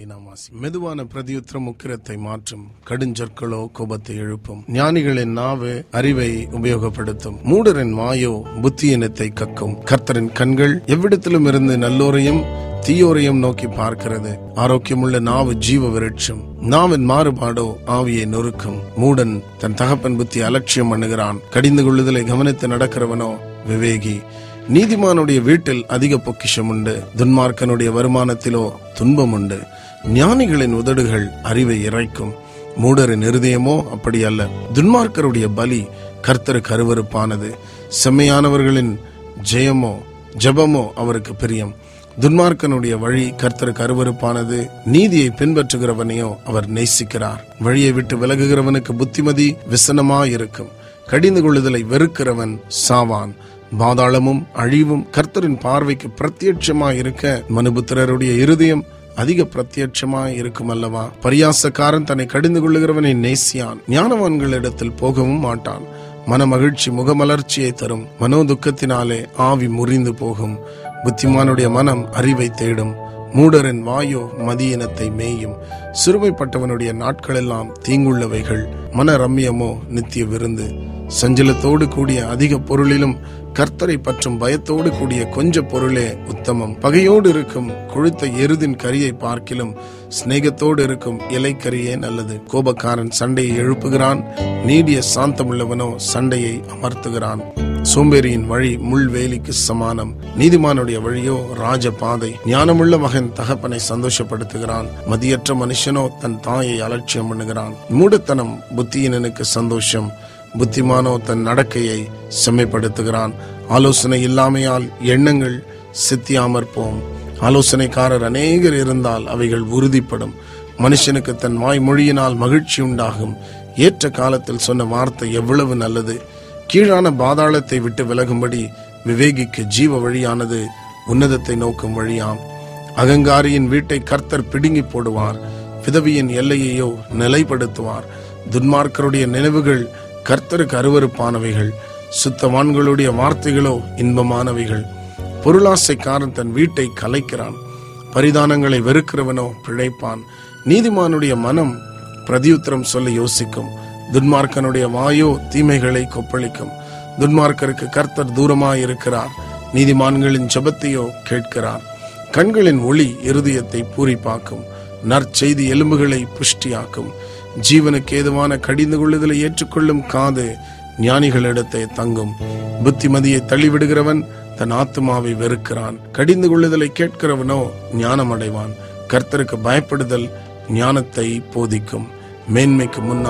நாம் வாசி மெதுவான பிரதியுத்திரம் உக்கிரத்தை மாற்றும் கடுஞ்சொற்களோ கோபத்தை எழுப்பும் ஞானிகளின் நாவு அறிவை உபயோகப்படுத்தும் மூடரின் வாயோ புத்தியினத்தை கக்கும் கர்த்தரின் கண்கள் எவ்விடத்திலும் இருந்து நல்லோரையும் தீயோரையும் நோக்கி பார்க்கிறது ஆரோக்கியமுள்ள நாவு ஜீவ விருட்சம் நாவின் மாறுபாடோ ஆவியை நொறுக்கும் மூடன் தன் தகப்பன் புத்தி அலட்சியம் பண்ணுகிறான் கடிந்து கொள்ளுதலை கவனித்து நடக்கிறவனோ விவேகி நீதிமானுடைய வீட்டில் அதிக பொக்கிஷம் உண்டு துன்மார்க்கனுடைய வருமானத்திலோ துன்பம் உண்டு ஞானிகளின் உதடுகள் அறிவை இறைக்கும் மூடரின் இருதயமோ அப்படி அல்ல துன்மார்க்கருடைய பலி கர்த்தருக்கு அருவருப்பானது செம்மையானவர்களின் ஜெயமோ ஜெபமோ அவருக்கு பிரியம் துன்மார்க்கனுடைய வழி கர்த்தருக்கு அருவருப்பானது நீதியை பின்பற்றுகிறவனையோ அவர் நேசிக்கிறார் வழியை விட்டு விலகுகிறவனுக்கு புத்திமதி விசனமாயிருக்கும் கடிந்து கொள்ளுதலை வெறுக்கிறவன் சாவான் பாதாளமும் அழிவும் கர்த்தரின் பார்வைக்கு பிரத்யட்சமாய் இருக்க மனுபுத்திரருடைய இருதயம் அதிக பிரத்யட்சமாய் இருக்கும் அல்லவா பரியாசக்காரன் தன்னை கடிந்து கொள்ளுகிறவனை நேசியான் ஞானவான்களிடத்தில் போகவும் மாட்டான் மன மகிழ்ச்சி முகமலர்ச்சியை தரும் மனோ துக்கத்தினாலே ஆவி முறிந்து போகும் புத்திமானுடைய மனம் அறிவை தேடும் மூடரின் வாயோ மதியினத்தை மேயும் சிறுமைப்பட்டவனுடைய நாட்களெல்லாம் தீங்குள்ளவைகள் மன ரம்யமோ நித்திய விருந்து சஞ்சலத்தோடு கூடிய அதிக பொருளிலும் கர்த்தரை பற்றும் பயத்தோடு கூடிய கொஞ்ச பொருளே உத்தமம் பகையோடு இருக்கும் கொழுத்த எருதின் கரியை பார்க்கிலும் சிநேகத்தோடு இருக்கும் இலைக்கரியே நல்லது கோபக்காரன் சண்டையை எழுப்புகிறான் நீடிய சாந்தமுள்ளவனோ சண்டையை அமர்த்துகிறான் சோம்பேறியின் வழி முள்வேலிக்கு சமானம் நீதிமானுடைய வழியோ ராஜ பாதை ஞானமுள்ள மகன் தகப்பனை சந்தோஷப்படுத்துகிறான் மதியற்ற மனுஷனோ தன் தாயை அலட்சியம் பண்ணுகிறான் மூடத்தனம் புத்தியினனுக்கு சந்தோஷம் புத்திமானோ தன் நடக்கையை செம்மைப்படுத்துகிறான் ஆலோசனை இல்லாமையால் எண்ணங்கள் சித்தியாமற் போம் ஆலோசனைக்காரர் அநேகர் இருந்தால் அவைகள் உறுதிப்படும் மனுஷனுக்கு தன் வாய்மொழியினால் மகிழ்ச்சி உண்டாகும் ஏற்ற காலத்தில் சொன்ன வார்த்தை எவ்வளவு நல்லது கீழான பாதாளத்தை விட்டு விலகும்படி விவேகிக்கு ஜீவ வழியானது உன்னதத்தை நோக்கும் வழியாம் அகங்காரியின் வீட்டை கர்த்தர் பிடுங்கி போடுவார் விதவியின் எல்லையையோ நிலைப்படுத்துவார் துன்மார்க்கருடைய நினைவுகள் கர்த்தருக்கு அருவருப்பானவைகள் சுத்தவான்களுடைய வார்த்தைகளோ இன்பமானவைகள் பொருளாசைக்காரன் தன் வீட்டை கலைக்கிறான் பரிதானங்களை வெறுக்கிறவனோ பிழைப்பான் நீதிமானுடைய மனம் பிரதியுத்தரம் சொல்ல யோசிக்கும் துன்மார்க்கனுடைய வாயோ தீமைகளை கொப்பளிக்கும் துன்மார்க்கருக்கு கர்த்தர் தூரமாய் இருக்கிறார் நீதிமான்களின் ஜபத்தையோ கேட்கிறார் கண்களின் ஒளி இருதயத்தை பூரிப்பாக்கும் நற்செய்தி எலும்புகளை புஷ்டியாக்கும் ஜீவனுக்கு ஏதுவான கடிந்து கொள்ளுதலை ஏற்றுக்கொள்ளும் காது ஞானிகளிடத்தை தங்கும் புத்திமதியை தள்ளிவிடுகிறவன் தன் ஆத்மாவை வெறுக்கிறான் கடிந்து கொள்ளுதலை கேட்கிறவனோ ஞானம் அடைவான் கர்த்தருக்கு பயப்படுதல் ஞானத்தை போதிக்கும் மேன்மைக்கு முன்னால்